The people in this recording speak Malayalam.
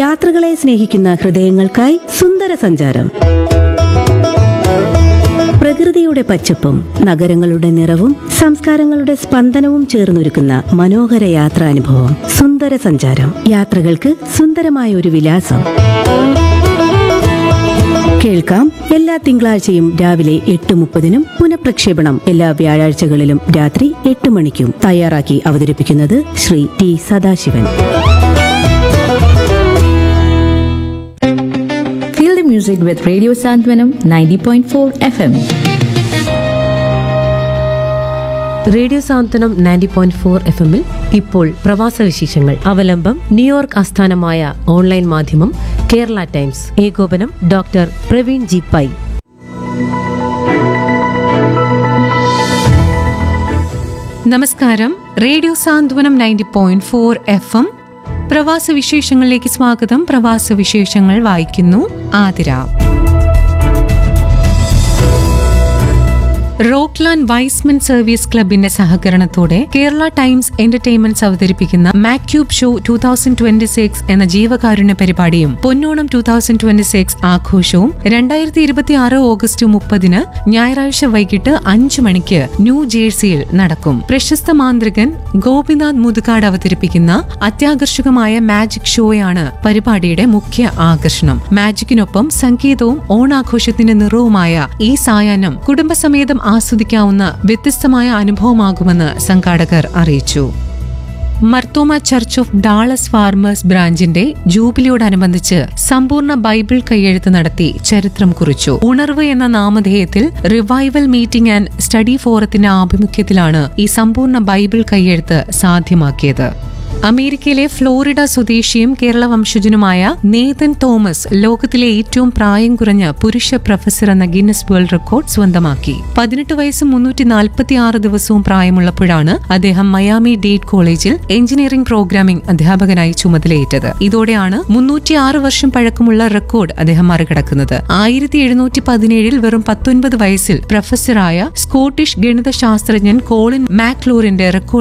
യാത്രകളെ സ്നേഹിക്കുന്ന ഹൃദയങ്ങൾക്കായി സുന്ദര സഞ്ചാരം പ്രകൃതിയുടെ പച്ചപ്പും നഗരങ്ങളുടെ നിറവും സംസ്കാരങ്ങളുടെ സ്പന്ദനവും ചേർന്നൊരുക്കുന്ന മനോഹര യാത്രാനുഭവം സുന്ദര സഞ്ചാരം യാത്രകൾക്ക് സുന്ദരമായ ഒരു വിലാസം കേൾക്കാം എല്ലാ തിങ്കളാഴ്ചയും രാവിലെ എട്ട് മുപ്പതിനും പുനഃപ്രക്ഷേപണം എല്ലാ വ്യാഴാഴ്ചകളിലും രാത്രി എട്ട് മണിക്കും തയ്യാറാക്കി അവതരിപ്പിക്കുന്നത് Shri T Sadasivan Feel the music with Radio Santwanam 90.4 FM. Radio Santwanam ninety point four F എമ്മിൽ ഇപ്പോൾ പ്രവാസ വിശേഷങ്ങൾ അവലംബം ന്യൂയോർക്ക് ആസ്ഥാനമായ ഓൺലൈൻ മാധ്യമം കേരള ടൈംസ് ഏകോപനം ഡോക്ടർ പ്രവീൺ ജി പൈ നമസ്കാരം radio Santwanam ninety point four F M പ്രവാസ വിശേഷങ്ങളിലേക്ക് സ്വാഗതം പ്രവാസ വിശേഷങ്ങൾ വായിക്കുന്നു ആതിര റോക്ക്ലാൻഡ് വൈസ്മെൻ സർവീസ് ക്ലബിന്റെ സഹകരണത്തോടെ കേരള ടൈംസ് എന്റർടൈൻമെന്റ്സ് അവതരിപ്പിക്കുന്ന മാക്യൂബ് show two thousand twenty six എന്ന ജീവകാരുണ്യ പരിപാടിയും Ponnonam two thousand twenty six ആഘോഷവും രണ്ടായിരത്തി ഇരുപത്തി ആറ് ഓഗസ്റ്റ് മുപ്പതിന് ഞായറാഴ്ച വൈകിട്ട് അഞ്ചു മണിക്ക് ന്യൂ ജേഴ്സിയിൽ നടക്കും പ്രശസ്ത മാന്ത്രികൻ ഗോപിനാഥ് മുതുകാട് അവതരിപ്പിക്കുന്ന അത്യാകർഷകമായ മാജിക് ഷോയാണ് പരിപാടിയുടെ മുഖ്യ ആകർഷണം മാജിക്കിനൊപ്പം സംഗീതവും ഓണാഘോഷത്തിന്റെ നിറവുമായ ഈ സായാഹ്നം കുടുംബസമേതം ആസ്വദിക്കാവുന്ന വ്യത്യസ്തമായ അനുഭവമാകുമെന്ന് സംഘാടകർ അറിയിച്ചു Marthoma church of Dallas farmers ബ്രാഞ്ചിന്റെ ജൂബിലിയോടനുബന്ധിച്ച് സമ്പൂർണ്ണ ബൈബിൾ കൈയെഴുത്ത് നടത്തി ചരിത്രം കുറിച്ചു ഉണർവ് എന്ന നാമധേയത്തിൽ റിവൈവൽ മീറ്റിംഗ് ആൻഡ് സ്റ്റഡി ഫോറത്തിന്റെ ആഭിമുഖ്യത്തിലാണ് ഈ സമ്പൂർണ്ണ ബൈബിൾ കൈയെഴുത്ത് സാധ്യമാക്കിയത് അമേരിക്കയിലെ ഫ്ലോറിഡ സ്വദേശിയും കേരള വംശജനുമായ നേതൻ തോമസ് ലോകത്തിലെ ഏറ്റവും പ്രായം കുറഞ്ഞ പുരുഷ പ്രൊഫസർ എന്ന ഗിന്നസ് വേൾഡ് റെക്കോർഡ് സ്വന്തമാക്കി പതിനെട്ട് വയസ്സും മുന്നൂറ്റി നാൽപ്പത്തി ആറ് ദിവസവും പ്രായമുള്ളപ്പോഴാണ് അദ്ദേഹം മയാമി ഡേറ്റ് കോളേജിൽ എഞ്ചിനീയറിംഗ് പ്രോഗ്രാമിംഗ് അധ്യാപകനായി ചുമതലയേറ്റത് ഇതോടെയാണ് മുന്നൂറ്റി ആറ് വർഷം പഴക്കമുള്ള റെക്കോർഡ് അദ്ദേഹം മറികടക്കുന്നത് ആയിരത്തി എഴുന്നൂറ്റി പതിനേഴിൽ വെറും പത്തൊൻപത് വയസ്സിൽ പ്രൊഫസറായ സ്കോട്ടിഷ് ഗണിതശാസ്ത്രജ്ഞൻ കോളിൻ മാക്ലൂറിന്റെ റെക്കോർഡ്